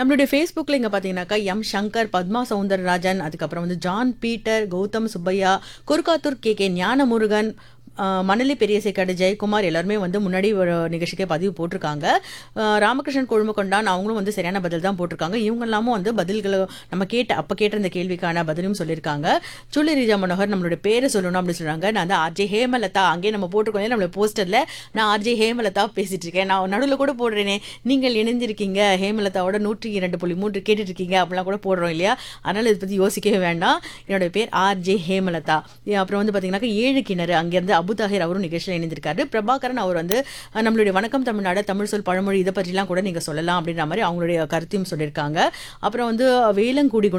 நம்மளுடைய ஃபேஸ்புக்கில் இங்கே பார்த்தீங்கன்னாக்கா எம் சங்கர் பத்மா சவுந்தரராஜன் அதுக்கப்புறம் வந்து John Peter Gautham Subbaiah Kurukkathur K K Gnanamurugan ஆஹ் மணலி பெரியசைக்காடு ஜெயக்குமார் எல்லாருமே வந்து முன்னாடி ஒரு நிகழ்ச்சிக்கே பதிவு போட்டிருக்காங்க ஆஹ் ராமகிருஷ்ணன் கொழுமக்கொண்டான் அவங்களும் வந்து சரியான பதில் தான் போட்டிருக்காங்க இவங்க எல்லாமும் வந்து பதில்களை நம்ம கேட்ட அப்போ கேட்ட இந்த கேள்விக்கான பதிலும் சொல்லியிருக்காங்க சுள்ளி ரீஜா மனோகர் நம்மளோட பேரை சொல்லணும் அப்படின்னு சொல்றாங்க நான் வந்து ஆர்ஜே ஹேமலதா அங்கேயே நம்ம போட்டிருக்கோம் இல்லையா, நம்மளோட போஸ்டரில் நான் ஆர்ஜே ஹேமலதா பேசிட்டு இருக்கேன் நான் நடுவில் கூட போடுறேனே நீங்கள் இணைந்திருக்கீங்க ஹேமலதாவோட நூற்றி இரண்டு புள்ளி மூன்று கேட்டுட்டு இருக்கீங்க அப்படிலாம் கூட போடுறோம் இல்லையா அதனால் இதை பற்றி யோசிக்கவே வேண்டாம் என்னோட பேர் ஆர்ஜே ஹேமலதா ஏ, அப்புறம் வந்து பார்த்தீங்கன்னாக்கா ஏழு கிணறு அங்கேருந்து அபு தாஹிர் அவரும் நிகழ்ச்சியில் இணைந்திருக்காரு பிரபாகரன் அவர் வந்து அஹ், நம்மளுடைய வணக்கம் தமிழ்நாடு தமிழ் சொல் பழமொழி இதை பற்றிலாம் கூட நீங்கள் சொல்லலாம் அப்படின்ற மாதிரி அவங்களுடைய கருத்தையும் சொல்லியிருக்காங்க அப்புறம் வந்து வேலங்குடி